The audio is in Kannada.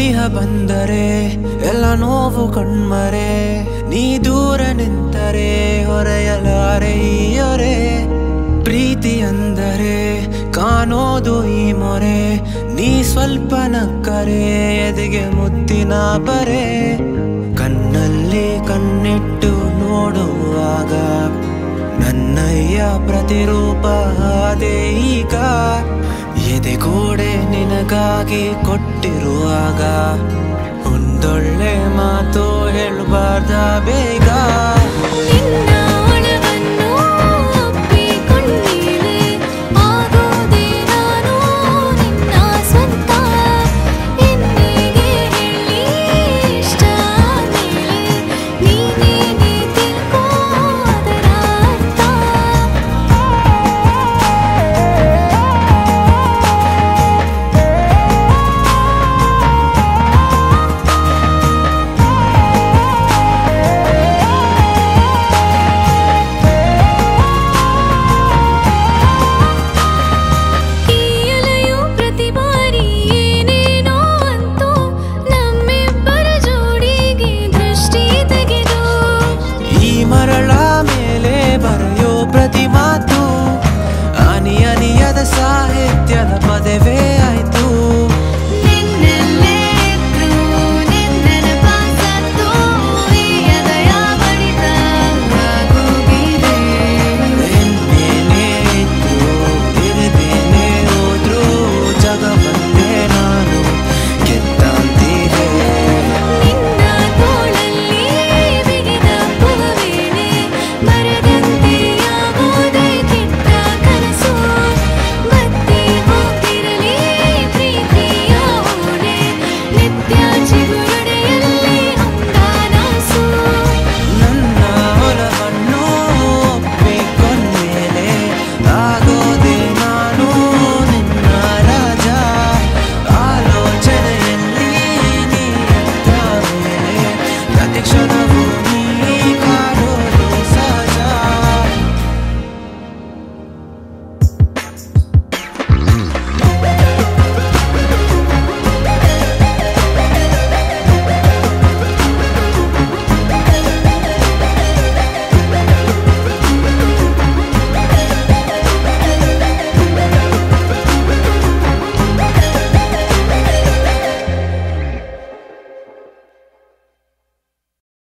ಸ್ನೇಹ ಬಂದರೆ ಎಲ್ಲ ನೋವು ಕಣ್ಮರೆ ನೀ ದೂರ ನಿಂತರೆ ಹೊರೆಯಲಾರೆ ಈಯೊರೆ ಪ್ರೀತಿ ಅಂದರೆ ಕಾಣೋದು ಈ ಮೊರೆ ನೀ ಸ್ವಲ್ಪ ನಕ್ಕರೆ ಎದೆಗೆ ಮುತ್ತಿನ ಬರೆ ಕಣ್ಣಲ್ಲಿ ಕಣ್ಣಿಟ್ಟು ನೋಡುವಾಗ ನನ್ನಯ್ಯ ಪ್ರತಿರೂಪ ಅದೇ ಈಗ ಎದೆ ಗೋಡೆ ನಿನಗಾಗಿ ಕೊಟ್ಟಿರುವಾಗ ಒಂದೊಳ್ಳೆ ಮಾತು ಹೇಳಬಾರ್ದ ಬೇಗ